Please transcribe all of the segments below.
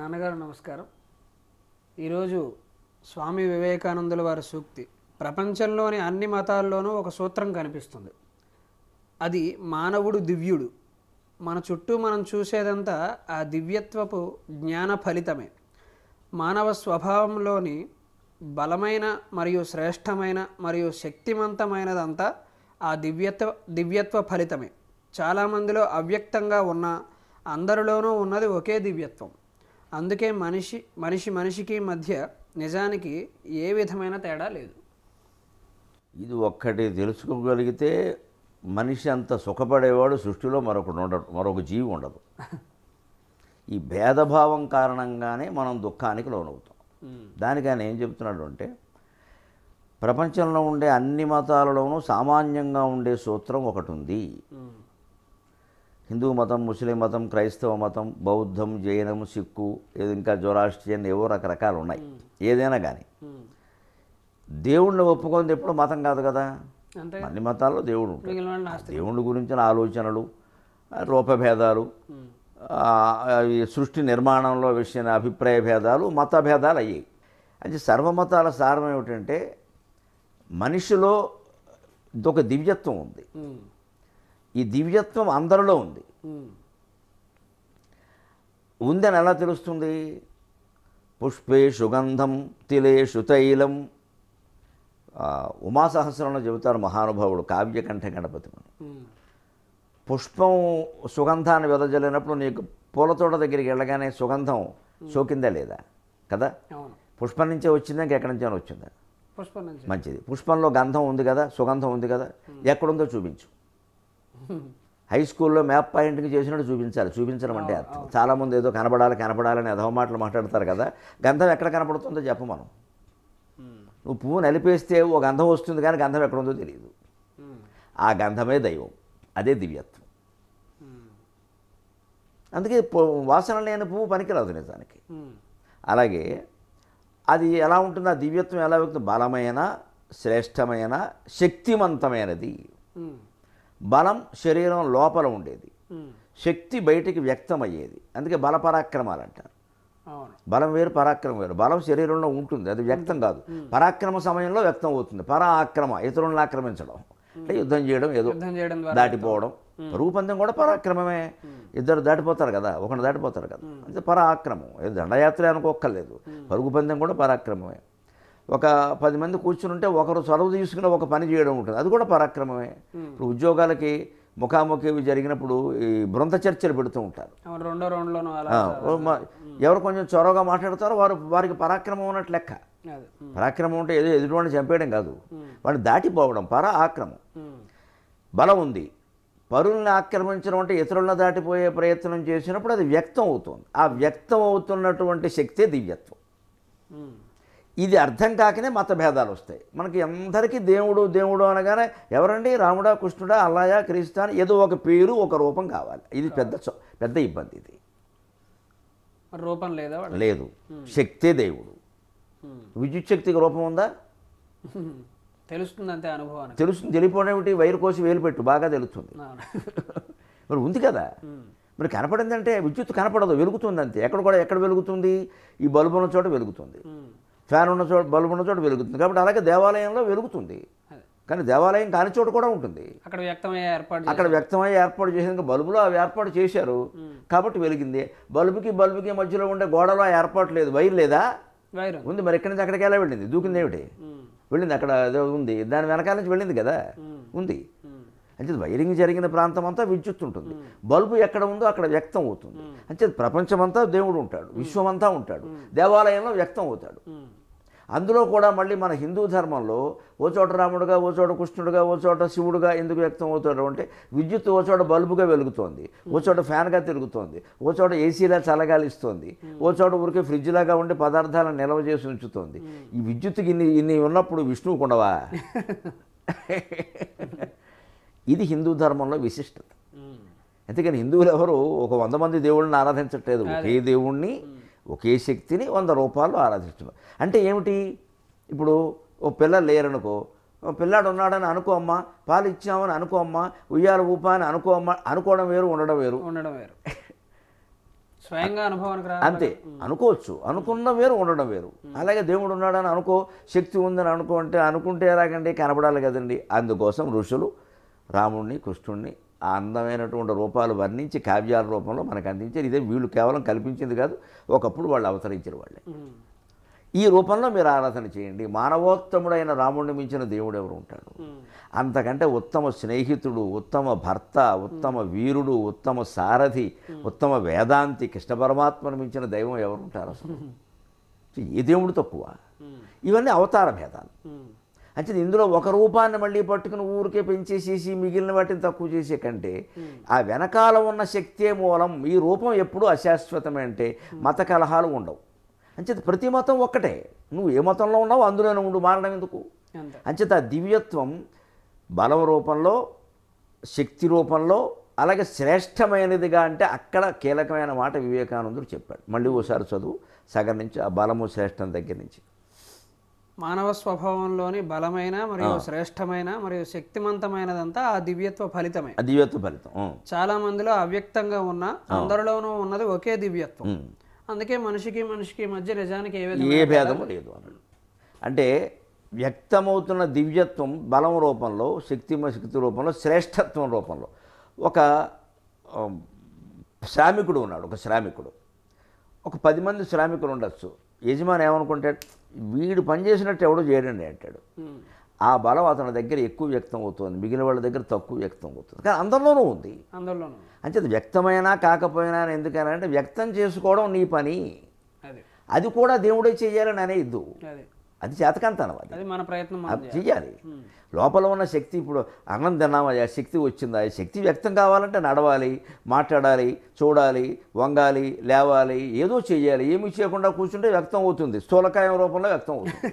నాన్నగారు నమస్కారం ఈరోజు స్వామి వివేకానందుల వారి సూక్తి ప్రపంచంలోని అన్ని మతాల్లోనూ ఒక సూత్రం కనిపిస్తుంది అది మానవుడు దివ్యుడు మన చుట్టూ మనం చూసేదంతా ఆ దివ్యత్వపు జ్ఞాన ఫలితమే మానవ స్వభావంలోని బలమైన మరియు శ్రేష్టమైన మరియు శక్తివంతమైనదంతా ఆ దివ్యత్వ దివ్యత్వ ఫలితమే చాలామందిలో అవ్యక్తంగా ఉన్న అందరిలోనూ ఉన్నది ఒకే దివ్యత్వం అందుకే మనిషి మనిషి మనిషికి మధ్య నిజానికి ఏ విధమైన తేడా లేదు ఇది ఒక్కటి తెలుసుకోగలిగితే మనిషి అంత సుఖపడేవాడు సృష్టిలో మరొకడు ఉండడు మరొక జీవి ఉండదు ఈ భేదభావం కారణంగానే మనం దుఃఖానికి లోనవుతాం దానికి ఆయన ఏం చెప్తున్నాడు అంటే ప్రపంచంలో ఉండే అన్ని మతాలలోనూ సామాన్యంగా ఉండే సూత్రం ఒకటి ఉంది హిందూ మతం ముస్లిం మతం క్రైస్తవ మతం బౌద్ధం జైనం సిక్కు ఏది ఇంకా జొరాస్ట్రియన్ ఏవో రకరకాలు ఉన్నాయి ఏదైనా కానీ దేవుణ్ణి ఒప్పుకుంది ఎప్పుడు మతం కాదు కదా అంతే అన్ని మతాల్లో దేవుడు ఉంటాడు మిగిలిన వాళ్ళు నాస్తి దేవుడి గురించిన ఆలోచనలు ఆ రూపభేదాలు ఆ, అవి సృష్టి నిర్మాణంలో విషయ అభిప్రాయ భేదాలు మత భేదాలు అయ్యాయి అంటే సర్వమతాల సారం ఏమిటంటే మనిషిలో ఇదొక దివ్యత్వం ఉంది ఉమ్, ఈ దివ్యత్వం అందరిలో ఉంది ఉమ్, ఉందని ఎలా తెలుస్తుంది పుష్పే సుగంధం తిలేషు తైలం ఆ, ఉమాసహస్రంలో చెబుతారు మహానుభావుడు కావ్యకంఠ గణపతి అని ఉమ్, పుష్పం సుగంధాన్ని వెదజల్లినప్పుడు నీకు పూల తోట దగ్గరికి వెళ్ళగానే సుగంధం సోకిందా లేదా కదా అవును పుష్పం నుంచే వచ్చిందా ఇంకెక్కడి నుంచే వచ్చిందా పుష్పం నుంచి మంచిది పుష్పంలో గంధం ఉంది కదా సుగంధం ఉంది కదా ఎక్కడుందో చూపించు హై స్కూల్లో మ్యాప్ పాయింట్కి చేసినట్టు చూపించాలి చూపించడం అంటే అర్థం చాలామంది ఏదో కనబడాలి కనపడాలని అధవ మాటలు మాట్లాడతారు కదా గంధం ఎక్కడ కనపడుతుందో చెప్పు మనం ఉమ్, నువ్వు పువ్వు నలిపేస్తే ఓ గంధం వస్తుంది కానీ గంధం ఎక్కడుందో తెలియదు ఉమ్, ఆ గంధమే దైవం అదే దివ్యత్వం ఉమ్, అందుకే పు- వాసన లేని పువ్వు పనికిరాదు నిజానికి ఉమ్, అలాగే అది ఎలా ఉంటుంది ఆ దివ్యత్వం ఎలా వ్యక్తం బలమైన శ్రేష్టమైన శక్తివంతమైనది ఉమ్, బలం శరీరం లోపల ఉండేది ఉమ్, శక్తి బయటికి వ్యక్తమయ్యేది అందుకే బలపరాక్రమాలు అంటారు అవును బలం వేరు పరాక్రమం వేరు బలం శరీరంలో ఉంటుంది అది వ్యక్తం కాదు పరాక్రమ సమయంలో వ్యక్తం అవుతుంది పరాక్రమ ఇతరులను ఆక్రమించడం అంటే యుద్ధం చేయడం ఏదో యుద్ధం చేయడం ద్వారా దాటిపోవడం రూపందం కూడా పరాక్రమమే ఇద్దరు దాటిపోతారు కదా ఒకడు దాటిపోతారు కదా అంటే పరాక్రమం ఏదో దండయాత్ర అనుకోక్కర్లేదు పరుగు పందెం కూడా పరాక్రమమే ఒక పది మంది కూర్చుని ఉంటే ఒకరు చొరవ తీసుకుని ఒక పని చేయడం ఉంటుంది అది కూడా పరాక్రమమే ఇప్పుడు ఉద్యోగాలకి ముఖాముఖి జరిగినప్పుడు ఈ బృంద చర్చలు పెడుతూ ఉంటారు అవును రెండో రౌండ్లోనూ అలా ఆ, ఓ మ- ఎవరు కొంచెం చొరవగా మాట్లాడతారో వారు వారికి పరాక్రమం ఉన్నట్లు లెక్క అది ఉమ్, పరాక్రమం అంటే ఏదో ఎదుటివాడిని చంపేయడం కాదు వాడిని దాటిపోవడం పరా ఆక్రమం ఉమ్, బలం ఉంది పరుల్ని ఆక్రమించడం అంటే ఇతరులను దాటిపోయే ప్రయత్నం చేసినప్పుడు అది వ్యక్తం అవుతుంది ఆ వ్యక్తం అవుతున్నటువంటి శక్తే దివ్యత్వం ఉమ్, ఇది అర్థం కాకనే మత భేదాలు వస్తాయి మనకి అందరికీ దేవుడు దేవుడు అనగానే ఎవరండి రాముడా కృష్ణుడా అల్లాయా క్రీస్తా అని ఏదో ఒక పేరు ఒక రూపం కావాలి ఇది పెద్ద చ- పెద్ద ఇబ్బంది ఇది మరి రూపం లేదా వాడు లేదు శక్తే దేవుడు ఉమ్, విద్యుత్ శక్తికి రూపం ఉందా ఉమ్, తెలుస్తుంది అంతే అనుభవానికి తెలుస్తుంది తెలియపోవడం ఏమిటి వైరు కోసి వేలు పెట్టు బాగా తెలుస్తుంది అవును మరి ఉంది కదా ఉమ్, మరి కనపడిందంటే విద్యుత్ కనపడదు వెలుగుతుంది అంతే ఎక్కడ కూడా ఎక్కడ వెలుగుతుంది ఈ బల్బు ఉన్న చోట వెలుగుతుంది ఉమ్, ఫ్యాన్ ఉన్న చోట బల్బు ఉన్న చోట వెలుగుతుంది కాబట్టి అలాగే దేవాలయంలో వెలుగుతుంది అదే కానీ దేవాలయం కాని చోట కూడా ఉంటుంది అక్కడ వ్యక్తమయ్యే ఏర్పాటు అక్కడ వ్యక్తమై ఏర్పాటు చేసిన బల్బులో అవి ఏర్పాటు చేశారు కాబట్టి వెలిగింది బల్బుకి బల్బుకి మధ్యలో ఉండే గోడలో ఆ ఏర్పాటు లేదు వైర్ లేదా వైరం ఉంది మరి ఎక్కడి నుంచి అక్కడికి ఎలా వెళ్ళింది దూకింది ఏమిటి ఉమ్, వెళ్ళింది అక్కడ ఏదో ఉంది దాని వెనకాల నుంచి వెళ్ళింది కదా ఉమ్, ఉంది ఉమ్, అంటే వైరింగ్ జరిగిన ప్రాంతం అంతా విద్యుత్ ఉంటుంది బల్బు ఎక్కడ ఉందో అక్కడ వ్యక్తం అవుతుంది అంటే ప్రపంచమంతా దేవుడు ఉంటాడు విశ్వమంతా ఉంటాడు దేవాలయంలో వ్యక్తం అవుతాడు ఉమ్, అందులో కూడా మళ్ళీ మన హిందూ ధర్మంలో ఓ చోట రాముడుగా ఓ చోట కృష్ణుడుగా ఓ చోట శివుడుగా ఎందుకు వ్యక్తం అవుతాడు అంటే విద్యుత్ ఓ చోట బల్బుగా వెలుగుతోంది ఓ చోట ఫ్యాన్గా తిరుగుతోంది ఓ చోట ఏసీలా చల్లగాలిస్తోంది ఓ చోట ఊరికే ఫ్రిడ్జ్ లాగా ఉండి పదార్థాలను నిల్వ చేసి ఉంచుతోంది ఈ విద్యుత్తుకి ఇన్ని ఇన్ని ఉన్నప్పుడు విష్ణువు ఉండవా ఇది హిందూ ధర్మంలో విశిష్టత ఉమ్, ఎందుకని హిందువులు ఎవరు ఒక వంద మంది దేవుళ్ళని ఆరాధించట్లేదు ఒకే దేవుణ్ణి ఒకే శక్తిని వంద రూపాయలు ఆరాధిస్తున్నారు అంటే ఏమిటి ఇప్పుడు ఓ పిల్లలు లేరనుకో ఓ పిల్లాడు ఉన్నాడని అనుకో అమ్మా పాలు ఇచ్చామని అనుకో అమ్మా ఉయ్యాల ఊపా అని అనుకో అమ్మా అనుకోవడం వేరు ఉండడం వేరు ఉండడం వేరు స్వయంగా అనుభవానికి రా అంతే అనుకోవచ్చు అనుకున్న వేరు ఉండడం వేరు అలాగే దేవుడు ఉన్నాడని అనుకో శక్తి ఉందని అనుకో అంటే అనుకుంటే ఎలాగండి కనపడాలి కదండి అందుకోసం ఋషులు రాముణ్ణి కృష్ణుణ్ణి ఆ అందమైనటువంటి రూపాలు వర్ణించి కావ్యాల రూపంలో మనకు అందించారు ఇదే వీళ్ళు కేవలం కల్పించింది కాదు ఒకప్పుడు వాళ్ళు అవతరించిన వాళ్ళే ఉమ్. ఈ రూపంలో మీరు ఆరాధన చేయండి మానవోత్తముడైన రాముడిని మించిన దేవుడు ఎవరు ఉంటాడు ఉమ్. అంతకంటే ఉత్తమ స్నేహితుడు ఉత్తమ భర్త ఉత్తమ వీరుడు ఉత్తమ సారథి ఉత్తమ వేదాంతి కృష్ణ పరమాత్మను మించిన దైవం ఎవరు ఉంటారు అసలు ఏ దేవుడు తక్కువ ఉమ్. ఇవన్నీ అవతార భేదాలు ఉమ్. అంటే ఇందులో ఒక రూపాన్ని మళ్ళీ పట్టుకుని ఊరికే పెంచేసేసి మిగిలిన వాటిని తక్కువ చేసే కంటే ఆ వెనకాల ఉన్న శక్తే మూలం ఈ రూపం ఎప్పుడూ అశాశ్వతమే అంటే మత కలహాలు ఉండవు అంచేత ప్రతి మతం ఒక్కటే నువ్వు ఏ మతంలో ఉన్నావో అందులోనే ఉండు మారడం ఎందుకు అంతే అంచేత ఆ దివ్యత్వం బలం రూపంలో శక్తి రూపంలో అలాగే శ్రేష్టమైనదిగా అంటే అక్కడ కీలకమైన మాట వివేకానందుడు చెప్పాడు మళ్ళీ ఓసారి చదువు సగం నుంచి ఆ బలము శ్రేష్టం దగ్గర నుంచి మానవ స్వభావంలోని బలమైన మరియు శ్రేష్టమైన మరియు శక్తిమంతమైనదంతా ఆ దివ్యత్వ ఫలితమే ఆ దివ్యత్వ ఫలితం ఉం. చాలా మందిలో అవ్యక్తంగా ఉన్న అందరిలోనూ ఉన్నది ఒకే దివ్యత్వం ఉం. అందుకే మనిషికి మనిషికి మధ్య నిజానికి ఏ ఏ విధమైన భేదము లేదు అన్నాడు అంటే వ్యక్తమవుతున్న దివ్యత్వం బలం రూపంలో శక్తి శక్తి రూపంలో శ్రేష్టత్వం రూపంలో ఒక ఆ, శ్రామికుడు ఉన్నాడు ఒక శ్రామికుడు ఒక పది మంది శ్రామికులు ఉండొచ్చు యజమాని ఏమనుకుంటాడు వీడు పనిచేసినట్టు ఎవడో చేయడండి అంటాడు ఉమ్. ఆ బలం అతని దగ్గర ఎక్కువ వ్యక్తం అవుతుంది మిగిలిన వాళ్ళ దగ్గర తక్కువ వ్యక్తం అవుతుంది కానీ అందరిలోనూ ఉంది అందరిలోనూ అంచేత వ్యక్తమైనా కాకపోయినా అని ఎందుకని అంటే వ్యక్తం చేసుకోవడం నీ పని అది అది కూడా దేవుడే చేయాలని అనే ఇద్దు అది అది చేతకంతనం అది అది మన ప్రయత్నం మనం అది చేయాలి. చెయ్యాలి ఉమ్. లోపల ఉన్న శక్తి ఇప్పుడు అన్నం తిన్నామా ఆ శక్తి వచ్చిందా ఈ శక్తి వ్యక్తం కావాలంటే నడవాలి మాట్లాడాలి చూడాలి వంగాలి లేవాలి ఏదో చెయ్యాలి ఏమీ చేయకుండా కూర్చుంటే వ్యక్తం అవుతుంది స్థూలకాయం రూపంలో వ్యక్తం అవుతుంది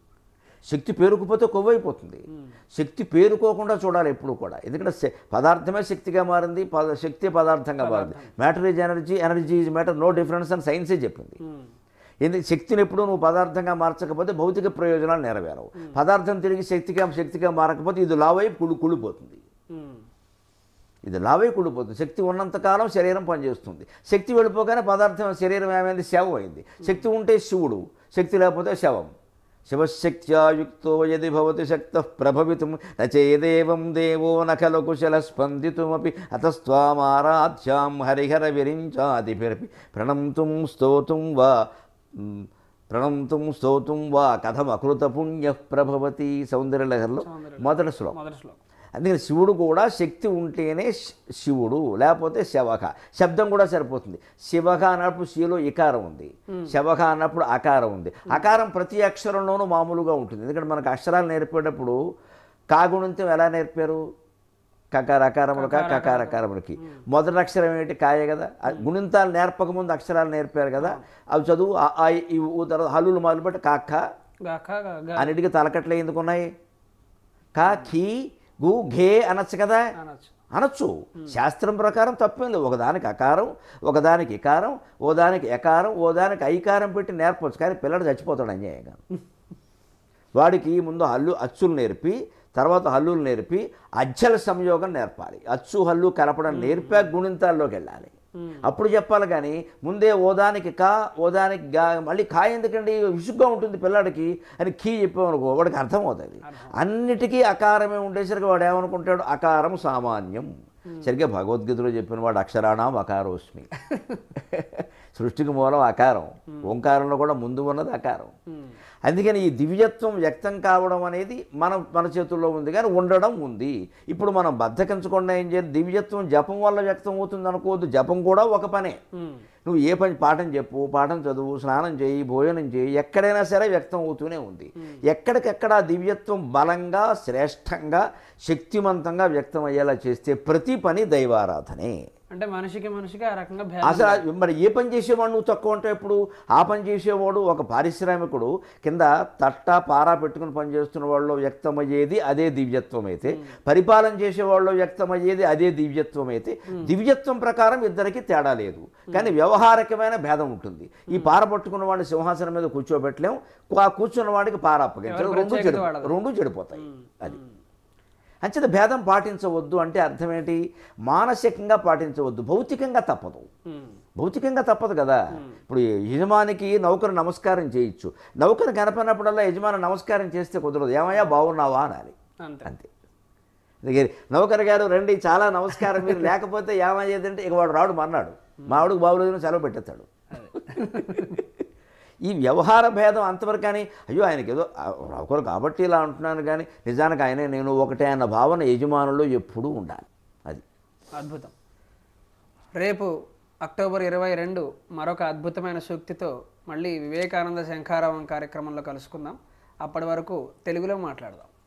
శక్తి పేరుకుపోతే కొవ్వైపోతుంది శక్తి పేరుకోకుండా చూడాలి ఎప్పుడు కూడా ఎందుకంటే శ- పదార్థమే శక్తిగా మారింది పద శక్తి పదార్థంగా మారింది matter is energy energy is matter no difference అని సైన్సే చెప్పింది ఉమ్. ఎందుకు శక్తిని ఎప్పుడూ నువ్వు పదార్థంగా మార్చకపోతే భౌతిక ప్రయోజనాలు నెరవేరవు పదార్థం తిరిగి శక్తిగా శక్తిగా మారకపోతే ఇది లావై కుళ్ళు కుళ్ళిపోతుంది ఉమ్. ఇది లావై కుళ్ళిపోతుంది శక్తి ఉన్నంతకాలం శరీరం పనిచేస్తుంది శక్తి వెళ్ళిపోగానే పదార్థం శరీరం ఏమైంది శవం అయింది శక్తి ఉంటే శివుడు శక్తి లేకపోతే శవం శివశక్త్యాయుక్తో యది భవతి శక్త ప్రభవితం నచేదేవం దేవో నఖలు కుశల స్పందితుమపి అతస్వామారాధ్యాం హరిహర విరించాదిభిరపి ప్రణంతుం స్తోతుం వా మ్, ప్రణంతుం స్తోతుం వా కథం అకృత పుణ్య ప్రభవతి సౌందర్యలహరిలో మొదటి శ్లోకం మొదటి శ్లోకం అందుకని శివుడు కూడా శక్తి ఉంటేనే శి- శివుడు లేకపోతే శవక శబ్దం కూడా సరిపోతుంది శివక అన్నప్పుడు శిలో ఇకారం ఉంది శవక అన్నప్పుడు అకారం ఉంది అకారం ప్రతి అక్షరంలోనూ మామూలుగా ఉంటుంది ఎందుకంటే మనకు అక్షరాలు నేర్పేటప్పుడు కాగుణితం ఎలా నేర్పారు కకార అకారములక కకార అకారములకి మొదటి అక్షరం ఏంటి కాయే కదా ఆ గుణింతాలు నేర్పకముందు అక్షరాలు నేర్పారు కదా అవి చదువు ఆ, ఆ, ఈ ఊ తర్వాత హల్లులు మొదలుపెట్టి కాక్క గాక గా అన్నిటికీ తలకట్లే ఎందుకున్నాయి కా ఖీ గు ఘే అనొచ్చు కదా అనొచ్చు అనొచ్చు శాస్త్రం ప్రకారం తప్పేం లేదు ఒకదానికి అకారం ఒకదానికి ఇకారం ఓ దానికి ఎకారం ఓ దానికి ఐకారం పెట్టి నేర్పవచ్చు కానీ పిల్లడు చచ్చిపోతాడు అన్యాయంగా వాడికి ముందు హల్లు అచ్చులు నేర్పి తర్వాత హల్లులు నేర్పి అజ్జల సంయోగం నేర్పాలి అచ్చు హల్లు కలపడం నేర్పాక గుణింతాల్లోకి వెళ్ళాలి అప్పుడు చెప్పాలి కానీ ముందే ఓదానికి కా ఓదానికి గా మళ్ళీ కా ఎందుకండి విసుగ్గా ఉంటుంది పిల్లాడికి అని కీ చెప్పామనుకో వాడికి అర్థమవుతుంది అన్నిటికీ అకారమే ఉండేసరికి వాడు ఏమనుకుంటాడు అకారం సామాన్యం సరిగ్గా భగవద్గీతలో చెప్పిన వాడు అక్షరాణం అకారోస్మి సృష్టికి మూలం అకారం ఓంకారంలో కూడా ముందు ఉన్నది అకారం ఉమ్. అందుకని ఈ దివ్యత్వం వ్యక్తం కావడం అనేది మన మన చేతుల్లో ఉంది కానీ ఉండడం ఉంది ఇప్పుడు మనం బద్దకించకుండా ఏం చేయాలి దివ్యత్వం జపం వల్ల వ్యక్తం అవుతుంది అనుకోవద్దు జపం కూడా ఒక పనే ఉమ్. నువ్వు ఏ పని పాఠం చెప్పు పాఠం చదువు స్నానం చేయి భోజనం చేయి ఎక్కడైనా సరే వ్యక్తం అవుతూనే ఉంది ఎక్కడికెక్కడ ఆ దివ్యత్వం బలంగా శ్రేష్టంగా శక్తివంతంగా వ్యక్తం అయ్యేలా చేస్తే ప్రతి పని దైవారాధనే అంటే మనిషికి మనిషికి ఆ రకంగా భేదం అసలు ఆ- మరి ఏ పని చేసేవాడు నువ్వు తక్కువ అంటే ఇప్పుడు ఆ పని చేసేవాడు ఒక పారిశ్రామికుడు కింద తట్ట పారా పెట్టుకుని పని చేస్తున్న వాళ్ళు వ్యక్తమయ్యేది అదే దివ్యత్వం అయితే పరిపాలన చేసేవాళ్ళు వ్యక్తమయ్యేది అదే దివ్యత్వం అయితే దివ్యత్వం ప్రకారం ఇద్దరికి తేడా లేదు కానీ వ్యవహారికమైన భేదం ఉంటుంది ఈ పార పట్టుకున్న వాడిని సింహాసనం మీద కూర్చోబెట్టలేం ఆ కూర్చున్న వాడికి పార అప్పగించడం ఎవరి రెండు ప్రత్యేకత చెడు వాళ్ళది. రెండు చెడిపోతాయి అది అంచేత భేదం పాటించవద్దు అంటే అర్థం ఏంటి మానసికంగా పాటించవద్దు భౌతికంగా తప్పదు ఉమ్. భౌతికంగా తప్పదు కదా ఇప్పుడు యజమానికి నౌకరు నమస్కారం చేయొచ్చు నౌకరు కనపడినప్పుడల్లా యజమాని నమస్కారం చేస్తే కుదరదు ఏమయ్యా బాగున్నావా అనాలి అంతే అంతే అందుకే నౌకర్ గారు రండి చాలా నమస్కారం మీరు లేకపోతే ఏమయ్యేదంటే ఇక వాడు రాడు మన్నాడు మావిడికి బాబులేదు సెలవు పెట్టేస్తాడు ఈ వ్యవహార భేదం అంతవరకు కానీ అయ్యో ఆయనకి ఏదో ఒకరు కాబట్టి ఇలా అంటున్నాను కానీ నిజానికి ఆయనే నేను ఒకటే అన్న భావన యజమానుల్లో ఎప్పుడూ ఉండాలి అది అద్భుతం రేపు అక్టోబర్ ఇరవై రెండు మరొక అద్భుతమైన సూక్తితో మళ్ళీ వివేకానంద శంఖారావం కార్యక్రమంలో కలుసుకుందాం అప్పటి వరకు తెలుగులో మాట్లాడదాం